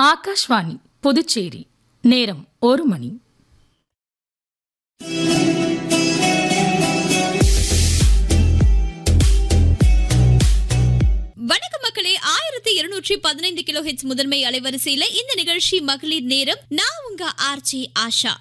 ஆகாஷ்வாணி புதுச்சேரி நேரம் ஒரு மணி வணக்கம் மக்களே ஆயிரத்தி இருநூற்றி பதினைந்து கிலோ ஹெச் முதன்மை அலைவரிசையில இந்த நிகழ்ச்சி மகளிர் நேரம் நான் உங்க ஆர்ஜி ஆஷா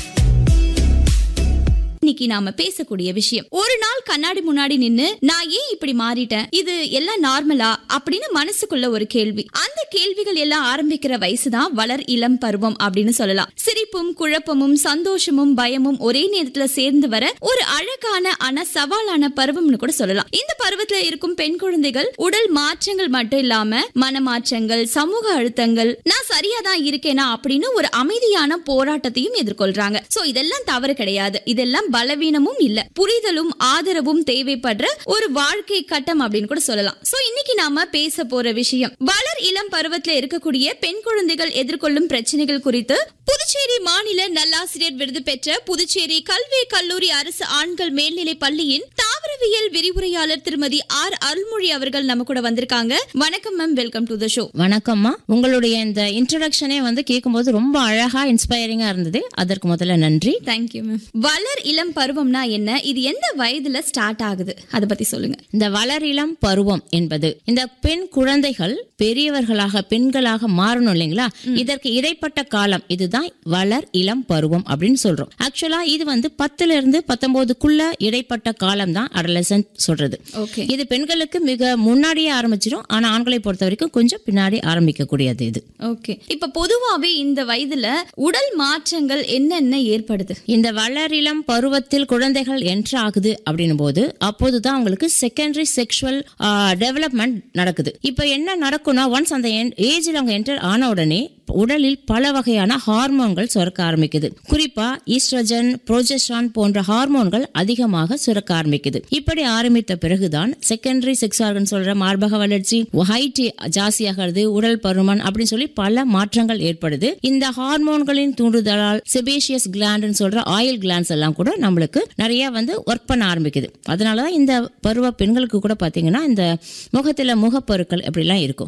இன்னைக்கு நாம பேசக்கூடிய விஷயம் ஒரு நாள் கண்ணாடி முன்னாடி நின்னு நான் ஏன் இப்படி மாறிட்டேன் இது எல்லாம் நார்மலா அப்படின்னு மனசுக்குள்ள ஒரு கேள்வி அந்த கேள்விகள் எல்லாம் ஆரம்பிக்கிற வயசுதான் வளர் இளம் பருவம் அப்படின்னு சொல்லலாம் சிரிப்பும் குழப்பமும் சந்தோஷமும் பயமும் ஒரே நேரத்துல சேர்ந்து வர ஒரு அழகான ஆனா சவாலான பருவம்னு கூட சொல்லலாம் இந்த பருவத்துல இருக்கும் பெண் குழந்தைகள் உடல் மாற்றங்கள் மட்டும் இல்லாம மனமாற்றங்கள் சமூக அழுத்தங்கள் நான் சரியா தான் இருக்கேனா அப்படின்னு ஒரு அமைதியான போராட்டத்தையும் எதிர்கொள்றாங்க சோ இதெல்லாம் தவறு கிடையாது இதெல்லாம் பலவீனமும் இல்ல புரிதலும் ஆதரவும் தேவைப்படுற ஒரு வாழ்க்கை கட்டம் அப்படின்னு கூட சொல்லலாம் சோ இன்னைக்கு நாம பேச போற விஷயம் வளர் இளம் பருவத்துல இருக்கக்கூடிய பெண் குழந்தைகள் எதிர்கொள்ளும் பிரச்சனைகள் குறித்து புதுச்சேரி மாநில நல்லாசிரியர் விருது பெற்ற புதுச்சேரி கல்வி கல்லூரி அரசு ஆண்கள் மேல்நிலை பள்ளியின் தாவரவியல் விரிவுரையாளர் திருமதி ஆர் அருள்மொழி அவர்கள் நம்ம கூட வந்திருக்காங்க வணக்கம் ma'am welcome to the show வணக்கம்மா உங்களுடைய இந்த இன்ட்ரடக்ஷனே வந்து கேட்கும்போது ரொம்ப அழகா இன்ஸ்பைரிங்கா இருந்தது அதற்கு முதல்ல நன்றி தேங்க்யூ மேம் வளர் இளம் பருவம்னா என்ன இது எந்த வயதுல ஸ்டார்ட் ஆகுது அதை பத்தி சொல்லுங்க இந்த வளரிளம் பருவம் என்பது இந்த பெண் குழந்தைகள் பெரியவர்களாக பெண்களாக மாறணும் இல்லைங்களா இதற்கு இடைப்பட்ட காலம் இதுதான் வளர் இளம் பருவம் அப்படின்னு சொல்றோம் ஆக்சுவலா இது வந்து பத்துல இருந்து பத்தொன்பதுக்குள்ள இடைப்பட்ட காலம் தான் அடலசன்ட் சொல்றது ஓகே இது பெண்களுக்கு மிக முன்னாடியே ஆரம்பிச்சிடும் ஆனா ஆண்களை பொறுத்த வரைக்கும் கொஞ்சம் பின்னாடி ஆரம்பிக்கக்கூடியது இது ஓகே இப்ப பொதுவாவே இந்த வயதுல உடல் மாற்றங்கள் என்னென்ன ஏற்படுது இந்த வளரிளம் பருவத்தில் குழந்தைகள் என்ட்ரு ஆகுது அப்படின்னும் போது அப்போதுதான் அவங்களுக்கு செகண்டரி செக்ஷுவல் டெவலப்மெண்ட் நடக்குது இப்போ என்ன நடக்கும்னா ஒன்ஸ் அந்த ஏஜில் அவங்க என்டர் ஆன உடனே உடலில் பல வகையான ஹார்மோன்கள் சுரக்க ஆரம்பிக்குது குறிப்பா ஈஸ்ட்ரஜன் புரோஜெஸ்ட்ரான் போன்ற ஹார்மோன்கள் அதிகமாக சுரக்க ஆரம்பிக்குது இப்படி ஆரம்பித்த பிறகுதான் செகண்டரி செக்ஸ் ஆர்கன் சொல்ற மார்பக வளர்ச்சி ஹைட் ஜாஸ்தியாகிறது உடல் பருமன் அப்படின்னு சொல்லி பல மாற்றங்கள் ஏற்படுது இந்த ஹார்மோன்களின் தூண்டுதலால் செபேஷியஸ் கிளாண்ட்னு சொல்ற ஆயில் கிளாண்ட்ஸ் எல்லாம் கூட நம்மளுக்கு நிறைய வந்து ஒர்க் பண்ண ஆரம்பிக்குது அதனாலதான் இந்த பருவ பெண்களுக்கு கூட பாத்தீங்கன்னா இந்த முகத்துல முகப்பருக்கள் இப்படிலாம் இருக்கும்